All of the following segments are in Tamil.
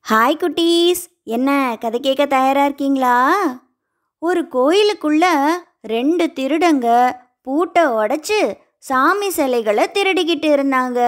ஹாய் குட்டீஸ் என்ன கதை கேட்க தயாராக இருக்கீங்களா ஒரு கோயிலுக்குள்ள ரெண்டு திருடங்க பூட்டை உடைச்சு சாமி சிலைகளை திருடிக்கிட்டு இருந்தாங்க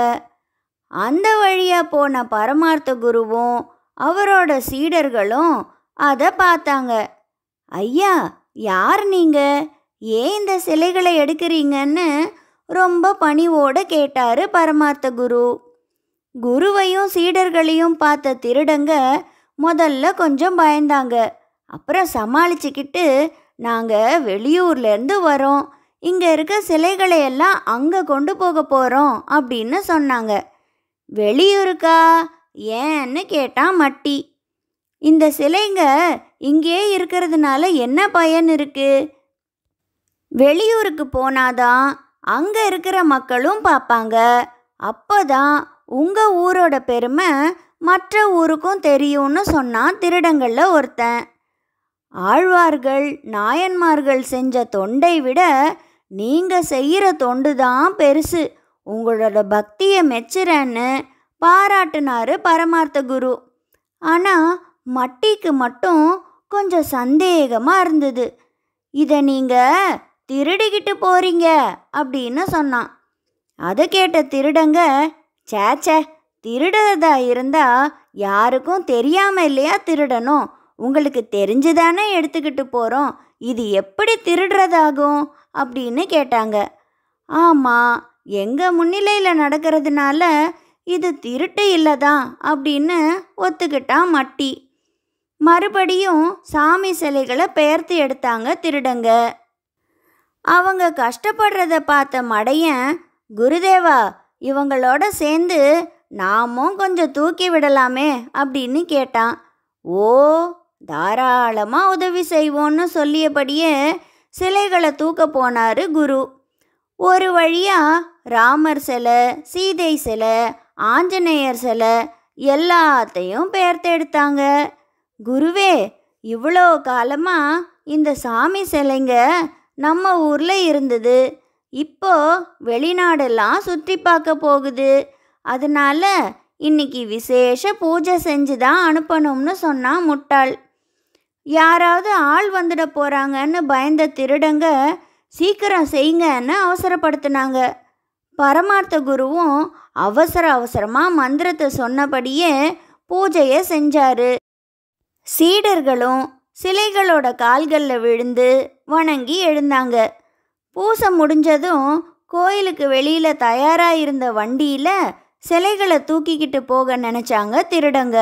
அந்த வழியாக போன பரமார்த்த குருவும் அவரோட சீடர்களும் அதை பார்த்தாங்க ஐயா யார் நீங்க ஏன் இந்த சிலைகளை எடுக்கிறீங்கன்னு ரொம்ப பணிவோடு கேட்டாரு பரமார்த்த குரு குருவையும் சீடர்களையும் பார்த்த திருடங்க முதல்ல கொஞ்சம் பயந்தாங்க அப்புறம் சமாளிச்சுக்கிட்டு நாங்கள் வெளியூர்லேருந்து வரோம் இங்கே இருக்க சிலைகளை எல்லாம் அங்கே கொண்டு போக போகிறோம் அப்படின்னு சொன்னாங்க வெளியூருக்கா ஏன்னு கேட்டான் மட்டி இந்த சிலைங்க இங்கே இருக்கிறதுனால என்ன பயன் இருக்கு வெளியூருக்கு போனாதான் அங்கே இருக்கிற மக்களும் பார்ப்பாங்க அப்போதான் உங்கள் ஊரோட பெருமை மற்ற ஊருக்கும் தெரியும்னு சொன்னான் திருடங்களில் ஒருத்தன் ஆழ்வார்கள் நாயன்மார்கள் செஞ்ச தொண்டை விட நீங்கள் செய்கிற தொண்டு தான் பெருசு உங்களோட பக்தியை மெச்சுறேன்னு பாராட்டினாரு பரமார்த்த குரு ஆனால் மட்டிக்கு மட்டும் கொஞ்சம் சந்தேகமாக இருந்தது இதை நீங்கள் திருடிக்கிட்டு போறீங்க அப்படின்னு சொன்னான் அதை கேட்ட திருடங்க சேச்சே திருடுறதா இருந்தா யாருக்கும் தெரியாம இல்லையா திருடணும் உங்களுக்கு தெரிஞ்சுதானே எடுத்துக்கிட்டு போகிறோம் இது எப்படி திருடுறதாகும் அப்படின்னு கேட்டாங்க ஆமாம் எங்கள் முன்னிலையில் நடக்கிறதுனால இது திருட்டு இல்லைதான் அப்படின்னு ஒத்துக்கிட்டான் மட்டி மறுபடியும் சாமி சிலைகளை பெயர்த்து எடுத்தாங்க திருடங்க அவங்க கஷ்டப்படுறத பார்த்த மடையன் குருதேவா இவங்களோட சேர்ந்து நாமும் கொஞ்சம் தூக்கி விடலாமே அப்படின்னு கேட்டான் ஓ தாராளமாக உதவி செய்வோன்னு சொல்லியபடியே சிலைகளை தூக்க போனாரு குரு ஒரு வழியாக ராமர் சிலை சீதை சிலை ஆஞ்சநேயர் சிலை எல்லாத்தையும் பெயர்த்தெடுத்தாங்க குருவே இவ்வளோ காலமாக இந்த சாமி சிலைங்க நம்ம ஊரில் இருந்தது இப்போ வெளிநாடெல்லாம் சுற்றி பார்க்க போகுது அதனால இன்னைக்கு விசேஷ பூஜை செஞ்சு தான் அனுப்பணும்னு சொன்னான் முட்டாள் யாராவது ஆள் வந்துட போகிறாங்கன்னு பயந்த திருடங்க சீக்கிரம் செய்யுங்கன்னு அவசரப்படுத்தினாங்க பரமார்த்த குருவும் அவசர அவசரமாக மந்திரத்தை சொன்னபடியே பூஜையை செஞ்சாரு சீடர்களும் சிலைகளோட கால்களில் விழுந்து வணங்கி எழுந்தாங்க பூசை முடிஞ்சதும் கோயிலுக்கு வெளியில் தயாராக இருந்த வண்டியில் சிலைகளை தூக்கிக்கிட்டு போக நினச்சாங்க திருடங்க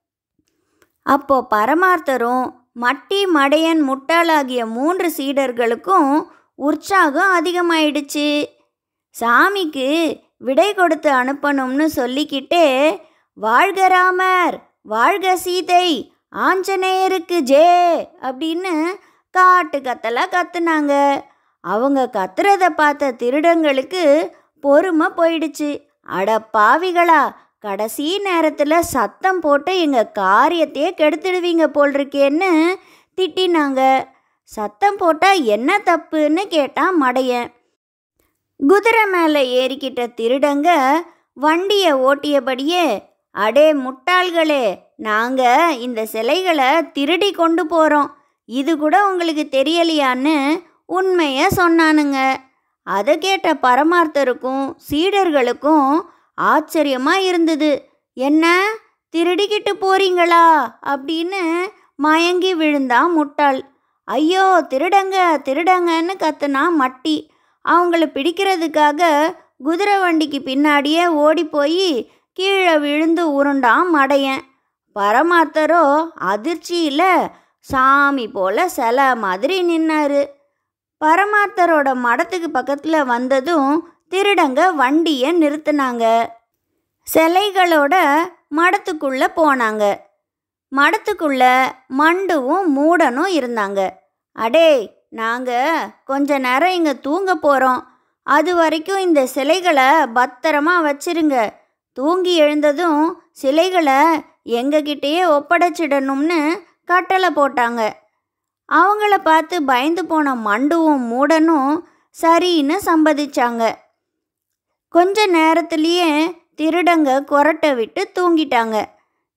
அப்போ பரமார்த்தரும் மட்டி மடையன் முட்டாளாகிய மூன்று சீடர்களுக்கும் உற்சாகம் அதிகமாயிடுச்சு சாமிக்கு விடை கொடுத்து அனுப்பணும்னு சொல்லிக்கிட்டே வாழ்க ராமர் வாழ்க சீதை ஆஞ்சநேயருக்கு ஜே அப்படின்னு காட்டு கத்தலா கத்துனாங்க அவங்க கத்துறத பார்த்த திருடங்களுக்கு பொறுமை போயிடுச்சு அட பாவிகளா கடைசி நேரத்தில் சத்தம் போட்டு எங்கள் காரியத்தையே கெடுத்துடுவீங்க போல் இருக்கேன்னு திட்டினாங்க சத்தம் போட்டால் என்ன தப்புன்னு கேட்டான் மடையன் குதிரை மேலே ஏறிக்கிட்ட திருடங்க வண்டியை ஓட்டியபடியே அடே முட்டாள்களே நாங்கள் இந்த சிலைகளை திருடி கொண்டு போகிறோம் இது கூட உங்களுக்கு தெரியலையான்னு உண்மையை சொன்னானுங்க அதை கேட்ட பரமார்த்தருக்கும் சீடர்களுக்கும் ஆச்சரியமாக இருந்தது என்ன திருடிக்கிட்டு போறீங்களா அப்படின்னு மயங்கி விழுந்தான் முட்டாள் ஐயோ திருடங்க திருடங்கன்னு கத்துனா மட்டி அவங்கள பிடிக்கிறதுக்காக குதிரை வண்டிக்கு பின்னாடியே ஓடி போய் கீழே விழுந்து உருண்டான் மடையன் பரமார்த்தரோ அதிர்ச்சியில் சாமி போல சிலை மாதிரி நின்னாரு பரமார்த்தரோட மடத்துக்கு பக்கத்தில் வந்ததும் திருடங்க வண்டியை நிறுத்தினாங்க சிலைகளோட மடத்துக்குள்ளே போனாங்க மடத்துக்குள்ள மண்டுவும் மூடனும் இருந்தாங்க அடே நாங்கள் கொஞ்ச நேரம் இங்கே தூங்க போகிறோம் அது வரைக்கும் இந்த சிலைகளை பத்திரமா வச்சிருங்க தூங்கி எழுந்ததும் சிலைகளை எங்ககிட்டயே ஒப்படைச்சிடணும்னு கட்டளை போட்டாங்க அவங்கள பார்த்து பயந்து போன மண்டுவும் மூடனும் சரின்னு சம்மதிச்சாங்க கொஞ்ச நேரத்திலேயே திருடங்க கொரட்டை விட்டு தூங்கிட்டாங்க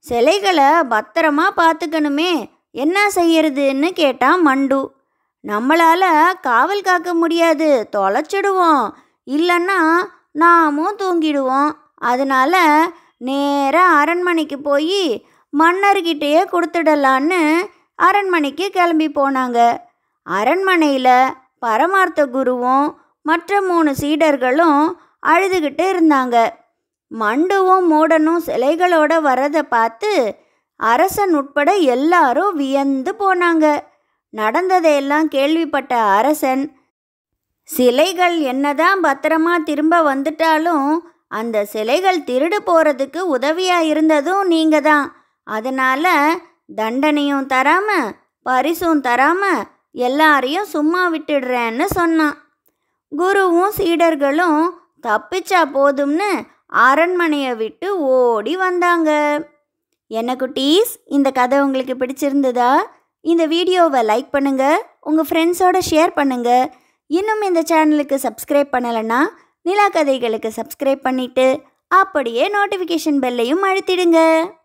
சிலைகளை பத்திரமா பார்த்துக்கணுமே என்ன செய்யறதுன்னு கேட்டான் மண்டு நம்மளால் காவல் காக்க முடியாது தொலைச்சிடுவோம் இல்லைன்னா நாமும் தூங்கிடுவோம் அதனால நேராக அரண்மனைக்கு போய் மன்னர்கிட்டயே கொடுத்துடலான்னு அரண்மனைக்கு கிளம்பி போனாங்க அரண்மனையில் பரமார்த்த குருவும் மற்ற மூணு சீடர்களும் அழுதுகிட்டு இருந்தாங்க மண்டுவும் மூடனும் சிலைகளோட வரதை பார்த்து அரசன் உட்பட எல்லாரும் வியந்து போனாங்க நடந்ததையெல்லாம் கேள்விப்பட்ட அரசன் சிலைகள் என்னதான் பத்திரமா திரும்ப வந்துட்டாலும் அந்த சிலைகள் திருடு போகிறதுக்கு உதவியாக இருந்ததும் நீங்கள் தான் அதனால் தண்டனையும் தராம பரிசும் தராம எல்லாரையும் சும்மா விட்டுடுறேன்னு சொன்னான் குருவும் சீடர்களும் தப்பிச்சா போதும்னு அரண்மனையை விட்டு ஓடி வந்தாங்க என்ன குட்டீஸ் இந்த கதை உங்களுக்கு பிடிச்சிருந்ததா இந்த வீடியோவை லைக் பண்ணுங்க உங்கள் ஃப்ரெண்ட்ஸோட ஷேர் பண்ணுங்க இன்னும் இந்த சேனலுக்கு சப்ஸ்கிரைப் பண்ணலைன்னா நிலா கதைகளுக்கு சப்ஸ்கிரைப் பண்ணிட்டு அப்படியே நோட்டிஃபிகேஷன் பெல்லையும் அழுத்திடுங்க